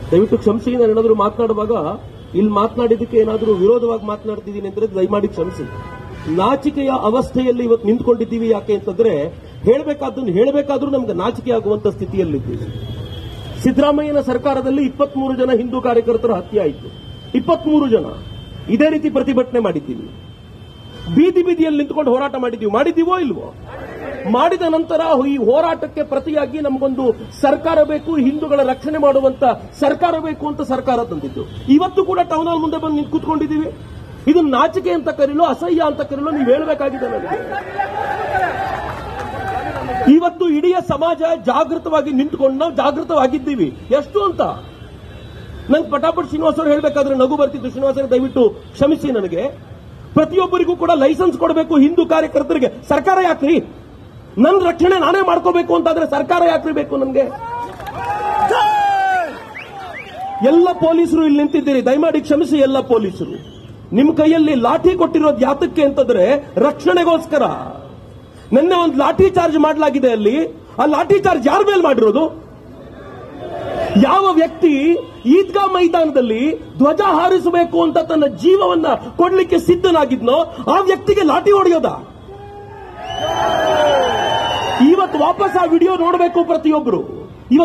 ದಯವಿಟ್ಟು ಕ್ಷಮಿಸಿ ನಾನು ಏನಾದರೂ ಮಾತನಾಡುವಾಗ ಇಲ್ಲಿ ಮಾತನಾಡಿದ್ದಕ್ಕೆ ಏನಾದರೂ ವಿರೋಧವಾಗಿ ಮಾತನಾಡ್ತಿದ್ದೀನಿ ಅಂದ್ರೆ ದಯಮಾಡಿ ಕ್ಷಮಿಸಿ ನಾಚಿಕೆಯ ಅವಸ್ಥೆಯಲ್ಲಿ ಇವತ್ತು ನಿಂತ್ಕೊಂಡಿದ್ದೀವಿ ಯಾಕೆ ಅಂತಂದ್ರೆ ಹೇಳಬೇಕಾದ್ದನ್ನು ಹೇಳಬೇಕಾದ್ರೂ ನಮ್ಗೆ ನಾಚಿಕೆ ಆಗುವಂತ ಸ್ಥಿತಿಯಲ್ಲಿದ್ದೀವಿ ಸಿದ್ದರಾಮಯ್ಯನ ಸರ್ಕಾರದಲ್ಲಿ ಇಪ್ಪತ್ಮೂರು ಜನ ಹಿಂದೂ ಕಾರ್ಯಕರ್ತರ ಹತ್ಯೆ ಆಯಿತು ಇಪ್ಪತ್ಮೂರು ಜನ ಇದೇ ರೀತಿ ಪ್ರತಿಭಟನೆ ಮಾಡಿದ್ದೀವಿ ಬೀದಿ ಬೀದಿಯಲ್ಲಿ ನಿಂತ್ಕೊಂಡು ಹೋರಾಟ ಮಾಡಿದ್ದೀವಿ ಮಾಡಿದ್ದೀವೋ ಇಲ್ವೋ ಮಾಡಿದ ನಂತರ ಈ ಹೋರಾಟಕ್ಕೆ ಪ್ರತಿಯಾಗಿ ನಮಗೊಂದು ಸರ್ಕಾರ ಬೇಕು ಹಿಂದೂಗಳ ರಕ್ಷಣೆ ಮಾಡುವಂತ ಸರ್ಕಾರ ಬೇಕು ಅಂತ ಸರ್ಕಾರ ತಂದಿದ್ದು ಇವತ್ತು ಕೂಡ ಟೌನ್ ಹಾಲ್ ಮುಂದೆ ಬಂದು ನಿಂತು ಕೂತ್ಕೊಂಡಿದ್ದೀವಿ ಇದು ನಾಚಿಕೆ ಅಂತ ಕರೀಲೋ ಅಸಹ್ಯ ಅಂತ ಕರೀಲೋ ನೀವು ಹೇಳಬೇಕಾಗಿದೆ ನನಗೆ ಇವತ್ತು ಇಡೀ ಸಮಾಜ ಜಾಗೃತವಾಗಿ ನಿಂತ್ಕೊಂಡು ನಾವು ಜಾಗೃತವಾಗಿದ್ದೀವಿ ಎಷ್ಟು ಅಂತ ನಂಗೆ ಪಟಾಪಟ್ ಶ್ರೀನಿವಾಸ್ ಅವರು ಹೇಳಬೇಕಾದ್ರೆ ನಗು ಬರ್ತಿತ್ತು ಶ್ರೀನಿವಾಸ ದಯವಿಟ್ಟು ಕ್ಷಮಿಸಿ ನನಗೆ ಪ್ರತಿಯೊಬ್ಬರಿಗೂ ಕೂಡ ಲೈಸೆನ್ಸ್ ಕೊಡಬೇಕು ಹಿಂದೂ ಕಾರ್ಯಕರ್ತರಿಗೆ ಸರ್ಕಾರ ಯಾಕ್ರಿ ನನ್ನ ರಕ್ಷಣೆ ನಾನೇ ಮಾಡ್ಕೋಬೇಕು ಅಂತಾದ್ರೆ ಸರ್ಕಾರ ಯಾಕ್ರಿ ಬೇಕು ನನಗೆ ಎಲ್ಲ ಪೊಲೀಸರು ಇಲ್ಲಿ ನಿಂತಿದ್ದೀರಿ ದಯಮಾಡಿ ಕ್ಷಮಿಸಿ ಎಲ್ಲ ಪೊಲೀಸರು ನಿಮ್ ಕೈಯಲ್ಲಿ ಲಾಠಿ ಕೊಟ್ಟಿರೋದು ಯಾತಕ್ಕೆ ಅಂತಂದ್ರೆ ರಕ್ಷಣೆಗೋಸ್ಕರ ನಿನ್ನೆ ಒಂದು ಲಾಠಿ ಚಾರ್ಜ್ ಮಾಡಲಾಗಿದೆ ಅಲ್ಲಿ ಆ ಲಾಠಿ ಚಾರ್ಜ್ ಯಾರ ಮೇಲೆ ಮಾಡಿರೋದು ಯಾವ ವ್ಯಕ್ತಿ ಈದ್ಗಾ ಮೈದಾನದಲ್ಲಿ ಧ್ವಜ ಹಾರಿಸಬೇಕು ಅಂತ ತನ್ನ ಜೀವವನ್ನ ಕೊಡ್ಲಿಕ್ಕೆ ಸಿದ್ಧನಾಗಿದ್ನೋ ಆ ವ್ಯಕ್ತಿಗೆ ಲಾಠಿ ಹೊಡೆಯೋದ ಇವತ್ತು ವಾಪಸ್ ಆ ವಿಡಿಯೋ ನೋಡಬೇಕು ಪ್ರತಿಯೊಬ್ಬರು